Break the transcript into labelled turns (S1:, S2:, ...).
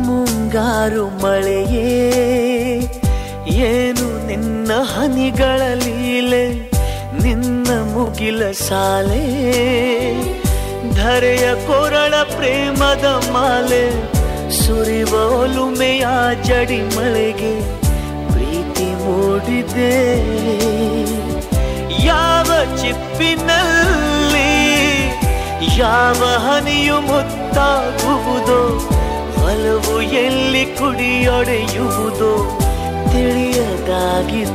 S1: ಮುಂಗಾರು ಮಳೆಯೇ ಏನು ನಿನ್ನ ಹನಿಗಳ ಲೀಲೆ ನಿನ್ನ ಮುಗಿಲ ಸಾಲೆ ಧರೆಯ ಕೊರಳ ಪ್ರೇಮದ ಮಾಲೆ ಸುರಿವ ಒಲುಮೆಯ ಜಡಿ ಮಳೆಗೆ ಪ್ರೀತಿ ಮೂಡಿದೆ ಯಾವ ಚಿಪ್ಪಿನಲ್ಲಿ ಯಾವ ಹನಿಯು ಮುತ್ತಾಗುವುದೋ ಒಲವು ಎಲ್ಲಿ ಕುಡಿಯೊಡೆಯುವುದೋ ತಿಳಿಯದಾಗಿದೆ